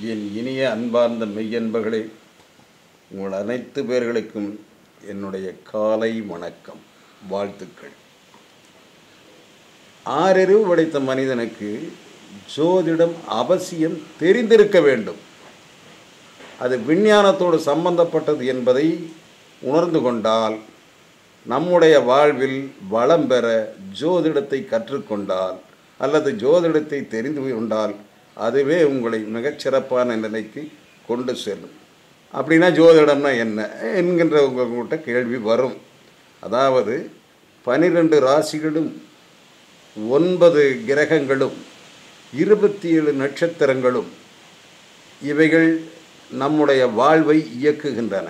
என் இனிய அன்பார்ந்த மெய்யன்பர்களே உங்கள் அனைத்து பேர்களுக்கும் என்னுடைய காலை வணக்கம் வாழ்த்துக்கள் ஆறறிவு படைத்த மனிதனுக்கு ஜோதிடம் அவசியம் தெரிந்திருக்க வேண்டும் அது விஞ்ஞானத்தோடு சம்பந்தப்பட்டது என்பதை உணர்ந்து கொண்டால் நம்முடைய வாழ்வில் வளம் பெற ஜோதிடத்தை கற்றுக்கொண்டால் அல்லது ஜோதிடத்தை தெரிந்து கொண்டால் அதுவே உங்களை மிகச்சிறப்பான நிலைக்கு கொண்டு செல்லும் அப்படின்னா ஜோதிடம்னா என்ன என்கின்ற உங்கள்கிட்ட கேள்வி வரும் அதாவது பனிரெண்டு ராசிகளும் ஒன்பது கிரகங்களும் இருபத்தி ஏழு நட்சத்திரங்களும் இவைகள் நம்முடைய வாழ்வை இயக்குகின்றன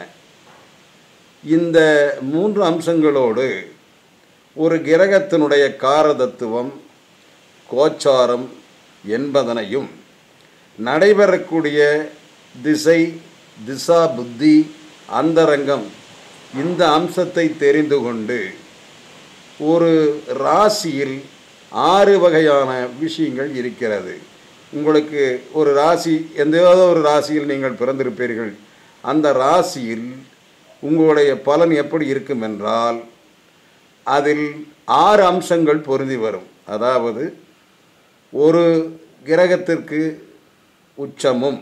இந்த மூன்று அம்சங்களோடு ஒரு கிரகத்தினுடைய காரதத்துவம் கோச்சாரம் என்பதனையும் நடைபெறக்கூடிய திசை திசா புத்தி அந்தரங்கம் இந்த அம்சத்தை தெரிந்து கொண்டு ஒரு ராசியில் ஆறு வகையான விஷயங்கள் இருக்கிறது உங்களுக்கு ஒரு ராசி எந்த ஒரு ராசியில் நீங்கள் பிறந்திருப்பீர்கள் அந்த ராசியில் உங்களுடைய பலன் எப்படி இருக்கும் என்றால் அதில் ஆறு அம்சங்கள் பொருந்தி வரும் அதாவது ஒரு கிரகத்திற்கு உச்சமும்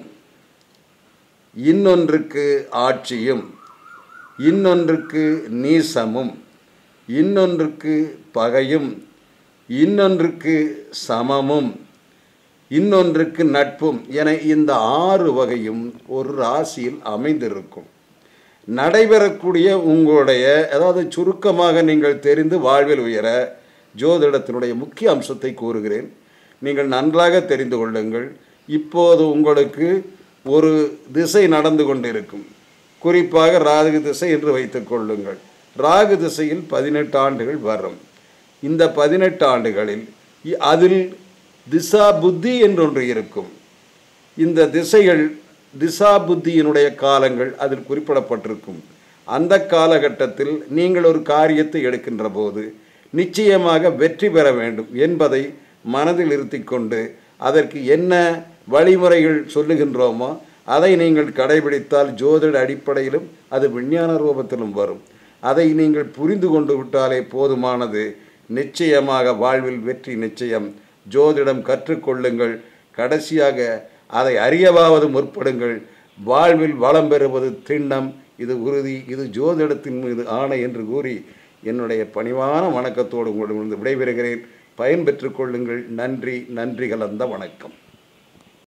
இன்னொன்றுக்கு ஆட்சியும் இன்னொன்றுக்கு நீசமும் இன்னொன்றுக்கு பகையும் இன்னொன்றுக்கு சமமும் இன்னொன்றுக்கு நட்பும் என இந்த ஆறு வகையும் ஒரு ராசியில் அமைந்திருக்கும் நடைபெறக்கூடிய உங்களுடைய அதாவது சுருக்கமாக நீங்கள் தெரிந்து வாழ்வில் உயர ஜோதிடத்தினுடைய முக்கிய அம்சத்தை கூறுகிறேன் நீங்கள் நன்றாக தெரிந்து கொள்ளுங்கள் இப்போது உங்களுக்கு ஒரு திசை நடந்து கொண்டிருக்கும் குறிப்பாக ராகு திசை என்று வைத்துக் கொள்ளுங்கள் ராகு திசையில் பதினெட்டு ஆண்டுகள் வரும் இந்த பதினெட்டு ஆண்டுகளில் இ- அதில் திசா புத்தி என்றொன்று இருக்கும் இந்த திசைகள் திசா புத்தியினுடைய காலங்கள் அதில் குறிப்பிடப்பட்டிருக்கும் அந்த காலகட்டத்தில் நீங்கள் ஒரு காரியத்தை எடுக்கின்ற போது நிச்சயமாக வெற்றி பெற வேண்டும் என்பதை மனதில் இருத்திக்கொண்டு அதற்கு என்ன வழிமுறைகள் சொல்லுகின்றோமோ அதை நீங்கள் கடைபிடித்தால் ஜோதிட அடிப்படையிலும் அது விஞ்ஞான ரூபத்திலும் வரும் அதை நீங்கள் புரிந்து கொண்டு விட்டாலே போதுமானது நிச்சயமாக வாழ்வில் வெற்றி நிச்சயம் ஜோதிடம் கற்றுக்கொள்ளுங்கள் கடைசியாக அதை அறியவாவது முற்படுங்கள் வாழ்வில் வளம் பெறுவது திண்ணம் இது உறுதி இது ஜோதிடத்தின் மீது ஆணை என்று கூறி என்னுடைய பணிவான வணக்கத்தோடு உங்களிடமிருந்து விடைபெறுகிறேன் பயன்பெற்றுக் கொள்ளுங்கள் நன்றி நன்றி கலந்த வணக்கம்